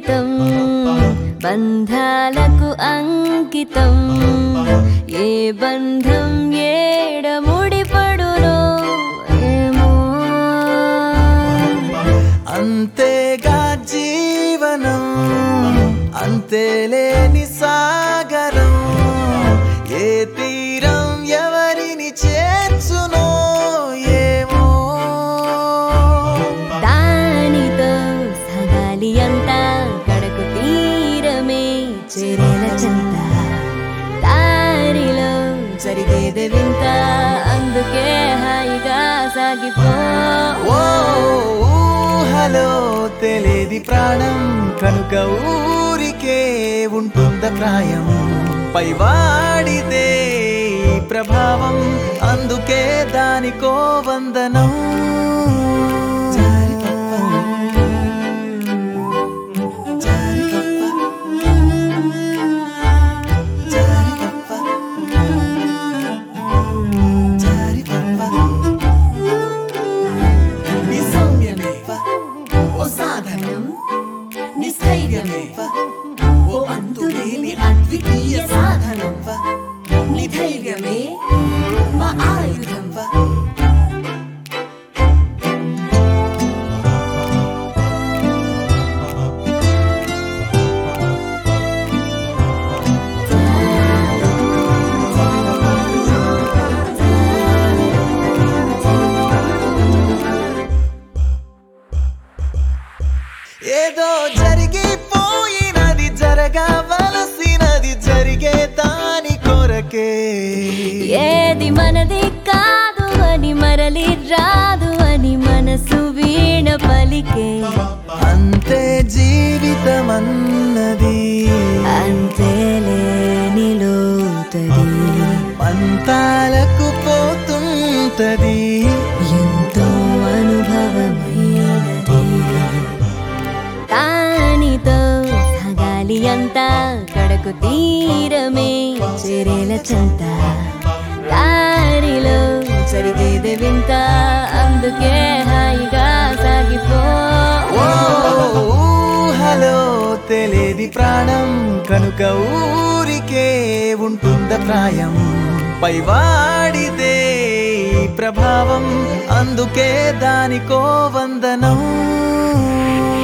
జీవితం బంధాలకు అంకితం ఏ బంధం ఏడ ముడిపడునో ఏమో అంతేగా జీవనం అంతేలేని సాగరం ఏ తీరం ఎవరిని చేర్చునో ఏమో దానితో సగాలి అంతా కడకు తీరమే చెరెల చెంత దారిలో జరిగేది వింత అందుకే హాయిగా సాగిపో ఓ ఊహలో తెలియది ప్రాణం కనుక ఊరికే ఉంటుంద ప్రాయం పైవాడిదే ఈ ప్రభావం అందుకే దానికో వందనం నీ సౌమ్యమే ఓ సాధనం నీ స్థైర్యమే ఓ అంతులేని అద్వితీయ సాధనం నీ ధైర్యమే మా ఆయుధం ఏదో జరిగిపోయినది జరగవలసినది జరిగే దాని కొరకే ఏది మనది కాదు అని మరలి రాదు అని మనసు వీణ పలికే అంతే జీవితమన్నది అంతేలేని లోతది పంతాలకు పోతుంటది ఎంతో అనుభవమైనది దానితో సగాలి అంతా కడకు తీరమే చెరెల చెంత దారిలో జరిగేది వింత అందుకే హాయిగా సాగిపో ఓ ఊహలో తెలియది ప్రాణం కనుక ఊరికే ఉంటుంద ప్రాయం పైవాడిదే ఈ ప్రభావం అందుకే దానికో వందనం